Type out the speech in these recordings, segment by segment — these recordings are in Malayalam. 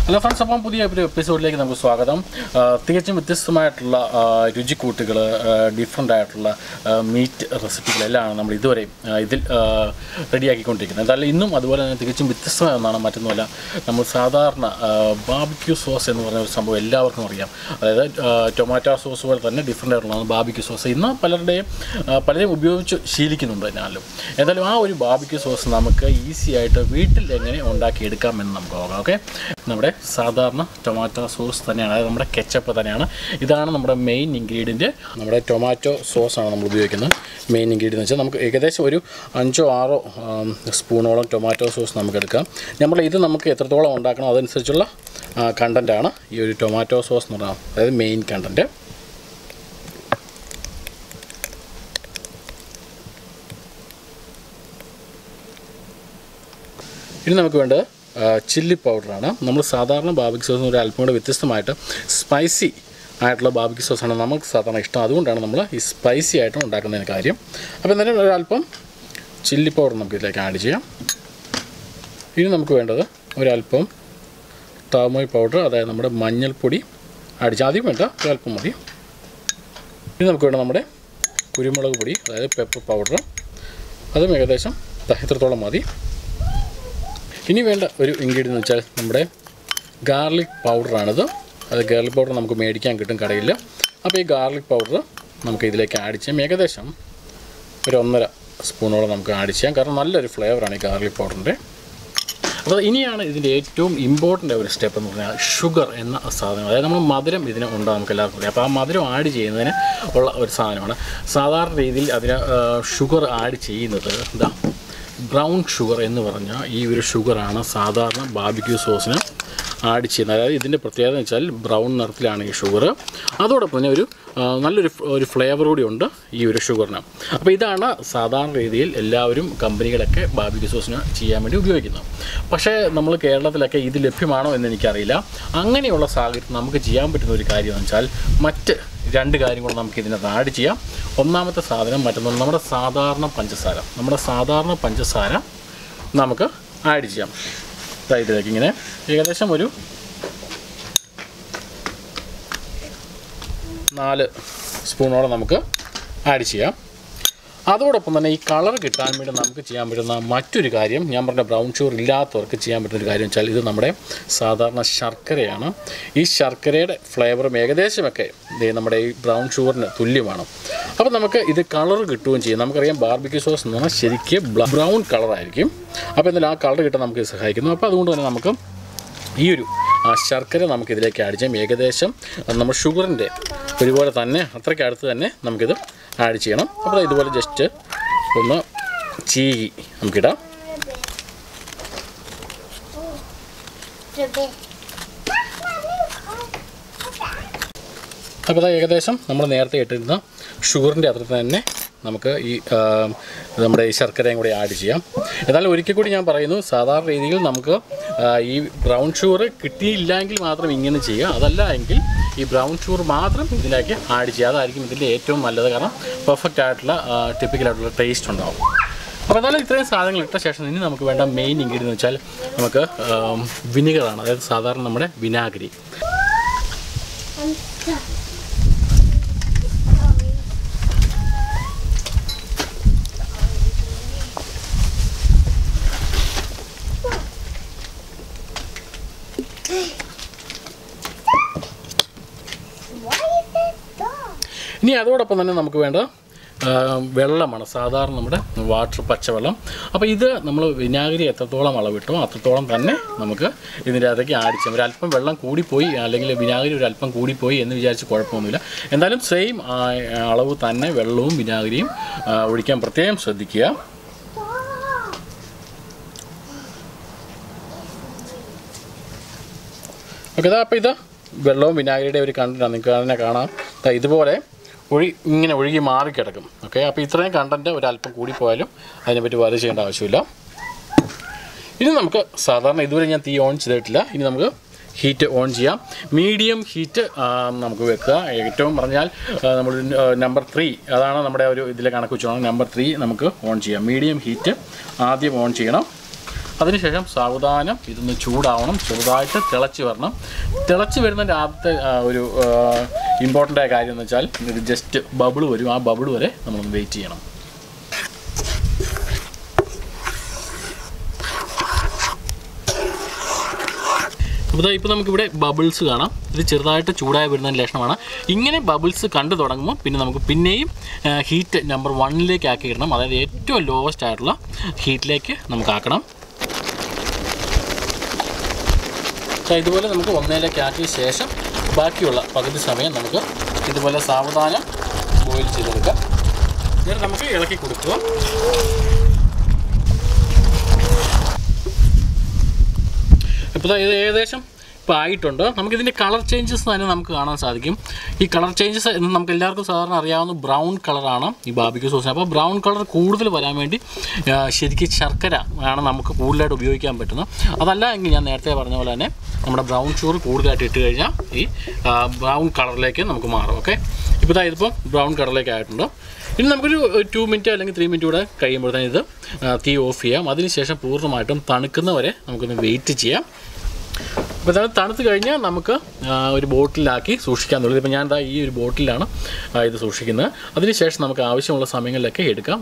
ഹലോ ഫ്രണ്ട്സ് അപ്പം പുതിയ ഒരു എപ്പിസോഡിലേക്ക് നമുക്ക് സ്വാഗതം ആ, തികച്ചും വ്യത്യസ്തമായിട്ടുള്ള ആ, രുചിക്കൂട്ടുകൾ ഡിഫറെൻ്റ് ആയിട്ടുള്ള മീറ്റ് റെസിപ്പികളെല്ലാം നമ്മൾ ഇതുവരെ ആ, ഇതിൽ ആ, റെഡിയാക്കിക്കൊണ്ടിരിക്കുന്നത് എന്തായാലും ഇന്നും അതുപോലെ തന്നെ തികച്ചും വ്യത്യസ്തമായ ഒന്നാണ് മറ്റൊന്നുമല്ല നമ്മൾ സാധാരണ ബാബിക്യൂ സോസ് എന്ന് പറഞ്ഞ ഒരു സംഭവം എല്ലാവർക്കും അറിയാം അതായത് ടൊമാറ്റോ സോസ് പോലെ തന്നെ ഡിഫറെൻ്റ് ആയിട്ടുള്ളതാണ് ബാബിക്യൂ സോസ് ഇന്ന് പലരുടെയും ആ, പലരും ഉപയോഗിച്ച് ശീലിക്കുന്നുണ്ട് എന്നാലും എന്തായാലും ആ ഒരു ബാബിക്യൂ സോസ് നമുക്ക് ഈസി ആയിട്ട് വീട്ടിൽ എങ്ങനെ ഉണ്ടാക്കിയെടുക്കാമെന്ന് നമുക്ക് നോക്കാം ഓക്കെ നമ്മുടെ സാധാരണ ടൊമാറ്റോ സോസ് തന്നെയാണ് അതായത് നമ്മുടെ കെച്ചപ്പ് തന്നെയാണ് ഇതാണ് നമ്മുടെ മെയിൻ ഇൻഗ്രീഡിയൻറ്റ് നമ്മുടെ ടൊമാറ്റോ സോസാണ് നമ്മൾ ഉപയോഗിക്കുന്നത് മെയിൻ ഇൻഗ്രീഡിയൻ്റ് വെച്ചാൽ നമുക്ക് ഏകദേശം ഒരു അഞ്ചോ ആറോ ആം, സ്പൂണോളം ടൊമാറ്റോ സോസ് നമുക്ക് എടുക്കാം നമ്മൾ ഇത് നമുക്ക് എത്രത്തോളം ഉണ്ടാക്കണം അതനുസരിച്ചുള്ള കണ്ടൻറ്റാണ് ഈ ഒരു ടൊമാറ്റോ സോസ് എന്ന് പറഞ്ഞാൽ അതായത് മെയിൻ കണ്ടൻറ്റ് ഇനി നമുക്ക് വേണ്ടത് ചില്ലി പൗഡറാണ് നമ്മൾ സാധാരണ ബാബിക് സോസ് ഒരു അല്പം കൂടെ വ്യത്യസ്തമായിട്ട് സ്പൈസി ആയിട്ടുള്ള ബാബിക് സോസാണ് നമുക്ക് സാധാരണ ഇഷ്ടം അതുകൊണ്ടാണ് നമ്മൾ ഈ സ്പൈസി ആയിട്ട് ഉണ്ടാക്കുന്നതിന് കാര്യം അപ്പോൾ എന്തായാലും ഒരല്പം ചില്ലി പൗഡർ നമുക്ക് ഇതിലേക്ക് ആഡ് ചെയ്യാം ഇനി നമുക്ക് വേണ്ടത് ഒരല്പം ടർമോയ് പൗഡർ അതായത് നമ്മുടെ മഞ്ഞൾപ്പൊടി ആഡ് ചെയ്യാം ആദ്യം വേണ്ട ഒരല്പം മതി ഇനി നമുക്ക് വേണ്ട നമ്മുടെ കുരുമുളക് പൊടി അതായത് പെപ്പർ പൗഡർ അതും ഏകദേശം ദാ ഇത്രത്തോളം മതി ഇനി വേണ്ട ഒരു ഇൻഗ്രീഡിയൻ്റ് എന്ന് വെച്ചാൽ നമ്മുടെ ഗാർലിക് പൗഡറാണിത് അത് ഗാർലിക് പൗഡർ നമുക്ക് മേടിക്കാൻ കിട്ടും കടയിൽ അപ്പോൾ ഈ ഗാർലിക് പൗഡർ നമുക്ക് ഇതിലേക്ക് ആഡ് ചെയ്യാം ഏകദേശം ഒരു ഒന്നര സ്പൂണോളം നമുക്ക് ആഡ് ചെയ്യാം കാരണം നല്ലൊരു ഫ്ലേവറാണ് ഈ ഗാർലിക് പൗഡറിൻ്റെ അപ്പോൾ ഇനിയാണ് ഇതിൻ്റെ ഏറ്റവും ഇമ്പോർട്ടൻ്റ് ഒരു സ്റ്റെപ്പ് എന്ന് പറഞ്ഞാൽ ഷുഗർ എന്ന സാധനം അതായത് നമ്മൾ മധുരം ഇതിന് ഉണ്ടാകും നമുക്ക് എല്ലാവർക്കും അറിയാം അപ്പോൾ ആ മധുരം ആഡ് ചെയ്യുന്നതിന് ഉള്ള ഒരു സാധനമാണ് സാധാരണ രീതിയിൽ അതിന് ഷുഗർ ആഡ് ചെയ്യുന്നത് എന്താ ബ്രൗൺ ഷുഗർ എന്ന് പറഞ്ഞാൽ ഈ ഒരു ഷുഗറാണ് സാധാരണ ബാബിക്യൂ സോസിന് ആഡ് ചെയ്യുന്നത് അതായത് ഇതിൻ്റെ പ്രത്യേകത എന്ന് വെച്ചാൽ ബ്രൗൺ നിറത്തിലാണ് ഈ ഷുഗർ അതോടൊപ്പം തന്നെ ഒരു ആ, നല്ലൊരു ഫ്- ഒരു ഫ്ലേവർ കൂടി ഉണ്ട് ഈ ഒരു ഷുഗറിന് അപ്പോൾ ഇതാണ് സാധാരണ രീതിയിൽ എല്ലാവരും കമ്പനികളൊക്കെ ബാബിക്യൂ സോസിന് ചെയ്യാൻ വേണ്ടി ഉപയോഗിക്കുന്നത് പക്ഷേ നമ്മൾ കേരളത്തിലൊക്കെ ഇത് ലഭ്യമാണോ എന്ന് എനിക്കറിയില്ല അങ്ങനെയുള്ള സാഹചര്യത്തിൽ നമുക്ക് ചെയ്യാൻ പറ്റുന്ന ഒരു കാര്യം എന്ന് വെച്ചാൽ മറ്റ് രണ്ട് കാര്യം കൂടെ നമുക്ക് ഇതിനകത്ത് ആഡ് ചെയ്യാം ഒന്നാമത്തെ സാധനം മറ്റൊന്ന് നമ്മുടെ സാധാരണ പഞ്ചസാര നമ്മുടെ സാധാരണ പഞ്ചസാര നമുക്ക് ആഡ് ചെയ്യാം ദാ ഇതിലേക്ക് ഇങ്ങനെ ഏകദേശം ഒരു നാല് സ്പൂണോളം നമുക്ക് ആഡ് ചെയ്യാം അതോടൊപ്പം തന്നെ ഈ കളർ കിട്ടാൻ വേണ്ടി നമുക്ക് ചെയ്യാൻ പറ്റുന്ന മറ്റൊരു കാര്യം ഞാൻ പറഞ്ഞ ബ്രൗൺ ഷുഗർ ഇല്ലാത്തവർക്ക് ചെയ്യാൻ പറ്റുന്ന ഒരു കാര്യം വെച്ചാൽ ഇത് നമ്മുടെ സാധാരണ ശർക്കരയാണ് ഈ ശർക്കരയുടെ ഫ്ലേവറും ഏകദേശമൊക്കെ ദേ നമ്മുടെ ഈ ബ്രൗൺ ഷുഗറിന് തുല്യമാണ് അപ്പോൾ നമുക്ക് ഇത് കളർ കിട്ടുകയും ചെയ്യും നമുക്കറിയാം ബാർബിക്യൂ സോസ് എന്ന് പറഞ്ഞാൽ ശരിക്കും ബ്രൗൺ കളറായിരിക്കും അപ്പോൾ എന്തായാലും ആ കളർ കിട്ടാൻ നമുക്ക് സഹായിക്കുന്നു അപ്പോൾ അതുകൊണ്ട് തന്നെ നമുക്ക് ഈ ഒരു ആ ശർക്കര നമുക്ക് ഇതിലേക്ക് ആഡ് ചെയ്യാം ഏകദേശം നമ്മൾ ഷുഗറിൻ്റെ ഒരുപോലെ തന്നെ അത്രയ്ക്ക് അടുത്ത് തന്നെ നമുക്കിത് ആഡ് ചെയ്യണം അപ്പോൾ ഇതുപോലെ ജസ്റ്റ് ഒന്ന് ചീകി നമുക്കിടാം അപ്പോൾ അത് ഏകദേശം നമ്മൾ നേരത്തെ ഇട്ടിരുന്ന ഷുഗറിൻ്റെ അത്ര തന്നെ നമുക്ക് ഈ ആ, നമ്മുടെ ഈ ശർക്കരയും കൂടി ആഡ് ചെയ്യാം എന്നാൽ ഒരിക്കൽ കൂടി ഞാൻ പറയുന്നു സാധാരണ രീതിയിൽ നമുക്ക് ആ, ഈ ബ്രൗൺ ഷുഗർ കിട്ടിയില്ലെങ്കിൽ മാത്രം ഇങ്ങനെ ചെയ്യുക അതല്ല എങ്കിൽ ഈ ബ്രൗൺ ഷുഗർ മാത്രം ഇതിലേക്ക് ആഡ് ചെയ്യുക അതായിരിക്കും ഇതിൻ്റെ ഏറ്റവും നല്ലത് കാരണം പെർഫെക്റ്റ് ആയിട്ടുള്ള ടിപ്പിക്കലായിട്ടുള്ള ടേസ്റ്റ് ഉണ്ടാവും അപ്പോൾ എന്നാലും ഇത്രയും സാധനങ്ങൾ ഇട്ട ശേഷം ഇനി നമുക്ക് വേണ്ട മെയിൻ ഇൻഗ്രീഡിയൻ എന്ന് വെച്ചാൽ നമുക്ക് വിനിഗറാണ് അതായത് സാധാരണ നമ്മുടെ വിനാഗിരി ഇനി അതോടൊപ്പം തന്നെ നമുക്ക് വേണ്ട ആ, വെള്ളമാണ് സാധാരണ നമ്മുടെ വാട്ടർ പച്ചവെള്ളം അപ്പോൾ ഇത് നമ്മൾ വിനാഗിരി എത്രത്തോളം അളവിട്ടോ അത്രത്തോളം തന്നെ നമുക്ക് ഇതിൻ്റെ അകത്തേക്ക് ആഡ് ചെയ്യാം ഒരു അല്പം വെള്ളം കൂടിപ്പോയി അല്ലെങ്കിൽ വിനാഗിരി ഒരു അല്പം കൂടിപ്പോയി എന്ന് വിചാരിച്ച് കുഴപ്പമൊന്നുമില്ല എന്തായാലും സെയിം അളവ് തന്നെ വെള്ളവും വിനാഗിരിയും ആ, ഒഴിക്കാൻ പ്രത്യേകം ശ്രദ്ധിക്കുക ഓക്കെ ഇതാ അപ്പോൾ ഇത് വെള്ളവും വിനാഗിരിയുടെ ഒരു കണ്ടൻറ്റാണ് നിങ്ങൾക്ക് അതിനെ കാണാം ദാ ഇതുപോലെ ഒഴി ഇങ്ങനെ ഒഴുകി മാറിക്കിടക്കും ഓക്കെ അപ്പോൾ ഇത്രയും കണ്ടൻറ്റ് ഒരല്പം കൂടിപ്പോയാലും അതിനെപ്പറ്റി വറി ചെയ്യേണ്ട ആവശ്യമില്ല ഇനി നമുക്ക് സാധാരണ ഇതുവരെ ഞാൻ തീ ഓൺ ചെയ്തിട്ടില്ല ഇനി നമുക്ക് ഹീറ്റ് ഓൺ ചെയ്യാം മീഡിയം ഹീറ്റ് നമുക്ക് വെക്കുക ഏറ്റവും പറഞ്ഞാൽ ആ, നമ്മൾ നമ്പർ ത്രീ അതാണ് നമ്മുടെ ഒരു ഇതിലെ കണക്ക് വെച്ചോണം നമ്പർ ത്രീ നമുക്ക് ഓൺ ചെയ്യാം മീഡിയം ഹീറ്റ് ആദ്യം ഓൺ ചെയ്യണം അതിനുശേഷം സാവധാനം ഇതൊന്ന് ചൂടാവണം ചെറുതായിട്ട് തിളച്ച് വരണം തിളച്ച് വരുന്നതിൻ്റെ ആദ്യത്തെ ആ, ഒരു ഇമ്പോർട്ടൻ്റ് ആയ കാര്യം എന്ന് വെച്ചാൽ ഇത് ജസ്റ്റ് ബബിൾ വരും ആ ബബിൾ വരെ നമ്മളൊന്ന് വെയിറ്റ് ചെയ്യണം അപ്പോൾ ഇപ്പോൾ നമുക്കിവിടെ ബബിൾസ് കാണാം ഇത് ചെറുതായിട്ട് ചൂടായി വരുന്ന ലക്ഷണമാണ് ഇങ്ങനെ ബബിൾസ് കണ്ടു തുടങ്ങുമ്പോൾ പിന്നെ നമുക്ക് പിന്നെയും ഹീറ്റ് നമ്പർ വണ്ണിലേക്ക് ആക്കി ഇടണം അതായത് ഏറ്റവും ലോവസ്റ്റ് ആയിട്ടുള്ള ഹീറ്റിലേക്ക് നമുക്ക് ആക്കണം പക്ഷേ ഇതുപോലെ നമുക്ക് ഒന്നേലേക്ക് ആക്കിയ ശേഷം ബാക്കിയുള്ള പകുതി സമയം നമുക്ക് ഇതുപോലെ സാവധാനം ബോയിൽ ചെയ്തെടുക്കാം എന്നിട്ട് നമുക്ക് ഇളക്കി കൊടുക്കുക ഇപ്പോൾ ദാ ഇത് ഏകദേശം ഇപ്പോൾ ആയിട്ടുണ്ട് നമുക്കിതിൻ്റെ കളർ ചേഞ്ചസ് തന്നെ നമുക്ക് കാണാൻ സാധിക്കും ഈ കളർ ചേഞ്ചസ് എന്ന് നമുക്ക് എല്ലാവർക്കും സാധാരണ അറിയാവുന്ന ബ്രൗൺ കളറാണ് ഈ ബാബിക്യൂ സോസിന് അപ്പോൾ ബ്രൗൺ കളർ കൂടുതൽ വരാൻ വേണ്ടി ആ, ശരിക്കും ശർക്കര ആണ് നമുക്ക് കൂടുതലായിട്ട് ഉപയോഗിക്കാൻ പറ്റുന്നത് അതല്ല എങ്കിൽ ഞാൻ നേരത്തെ പറഞ്ഞ പോലെ തന്നെ നമ്മുടെ ബ്രൗൺ ഷുഗർ കൂടുതലായിട്ട് ഇട്ട് കഴിഞ്ഞാൽ ഈ ബ്രൗൺ കളറിലേക്ക് നമുക്ക് മാറും ഓക്കെ ഇപ്പോൾ ഇതാ ഇതിപ്പോൾ ബ്രൗൺ കളറിലേക്ക് ആയിട്ടുണ്ട് ഇനി നമുക്കൊരു ടു മിനിറ്റ് അല്ലെങ്കിൽ ത്രീ മിനിറ്റ് കൂടെ കഴിയുമ്പോഴത്തേന് ഇത് ആ, തീ ഓഫ് ചെയ്യാം അതിനുശേഷം പൂർണ്ണമായിട്ടും തണുക്കുന്നവരെ നമുക്കൊന്ന് വെയിറ്റ് ചെയ്യാം അപ്പോൾ അത് തണുത്ത് കഴിഞ്ഞാൽ നമുക്ക് ആ, ഒരു ബോട്ടിലാക്കി സൂക്ഷിക്കാന്നുള്ളത് ഇപ്പോൾ ഞാൻ ദാ ഈ ഒരു ബോട്ടിലാണ് ആ, ഇത് സൂക്ഷിക്കുന്നത് അതിനുശേഷം നമുക്ക് ആവശ്യമുള്ള സമയങ്ങളിലൊക്കെ എടുക്കാം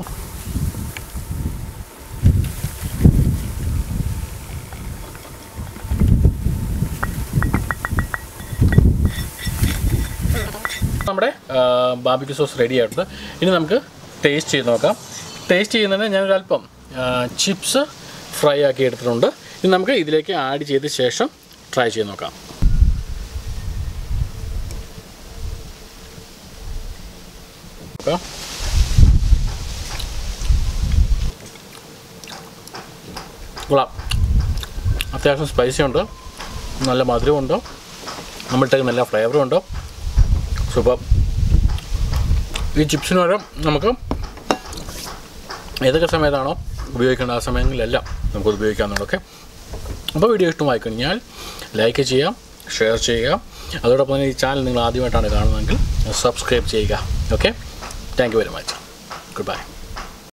നമ്മുടെ ബാബിക്യൂ സോസ് റെഡി ആയിട്ടുണ്ട് ഇനി നമുക്ക് ടേസ്റ്റ് ചെയ്ത് നോക്കാം ടേസ്റ്റ് ചെയ്യുന്നതിന് ഞാനൊരല്പം ചിപ്സ് ഫ്രൈ ആക്കി എടുത്തിട്ടുണ്ട് ഇനി നമുക്ക് ഇതിലേക്ക് ആഡ് ചെയ്ത ശേഷം ട്രൈ ചെയ്ത് നോക്കാം നോക്കാം. കൊള്ളാം അത്യാവശ്യം സ്പൈസി ഉണ്ട് നല്ല മധുരമുണ്ട് നമ്മളിട്ടേക്ക് നല്ല ഫ്ലേവറും ഉണ്ട് സൂപ്പർ ഈ ചിപ്സിന് പകരം നമുക്ക് ഏതൊക്കെ സമയത്താണോ ഉപയോഗിക്കേണ്ട ആ സമയങ്ങളിലെല്ലാം നമുക്കത് ഉപയോഗിക്കാവുന്നതാണ് ഓക്കെ അപ്പോൾ വീഡിയോ ഇഷ്ടമായി കഴിഞ്ഞാൽ ലൈക്ക് ചെയ്യാം ഷെയർ ചെയ്യുക അതോടൊപ്പം തന്നെ ഈ ചാനൽ നിങ്ങൾ ആദ്യമായിട്ടാണ് കാണുന്നതെങ്കിൽ സബ്സ്ക്രൈബ് ചെയ്യുക okay thank you very much good bye